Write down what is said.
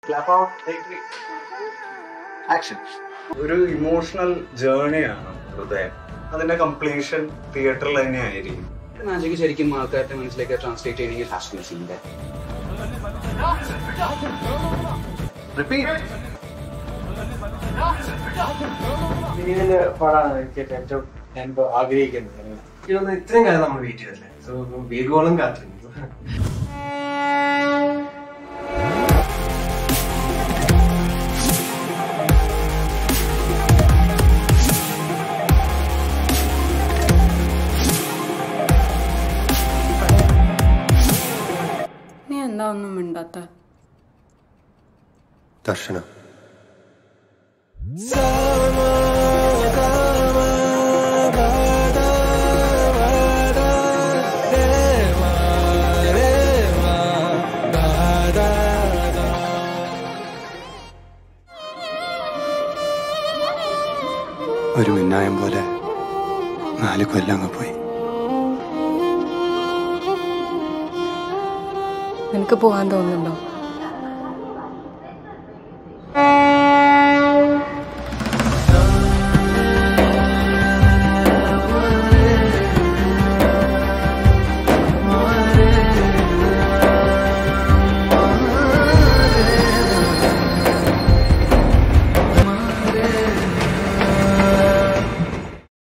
clap out action ഒരു emotional ജേർണിയാണ് ഹൃദയം അതിന്റെ കംപ്ലീഷൻ തിയേറ്ററിൽ തന്നെ ആയിരിക്കും മാജിക് ശരിക്കും ആൾക്കാരുടെ മനസ്സിലേക്ക് ട്രാൻസ്ലേറ്റ് ചെയ്യണമെങ്കിൽ ഹാഷ്മി സീൻ്റെ റിപ്പീറ്റ് ഇതിന്റെ പടമാണ് എനിക്ക് ഏറ്റവും ഞാൻ ഇപ്പൊ ആഗ്രഹിക്കുന്നത് ഇതൊന്ന് ഇത്രയും കാലം നമ്മൾ വെയിറ്റ് ചെയ്തല്ലേ സോ വേഗോളം കാത്തിരുന്നു നീ എന്താ ഒന്നും മിണ്ടാത്ത ദർശനം ഒരു മിന്നായം പോലെ നാല് കൊല്ലം അങ്ങ് പോയി നിനക്ക് പോകാൻ തോന്നുന്നുണ്ടോ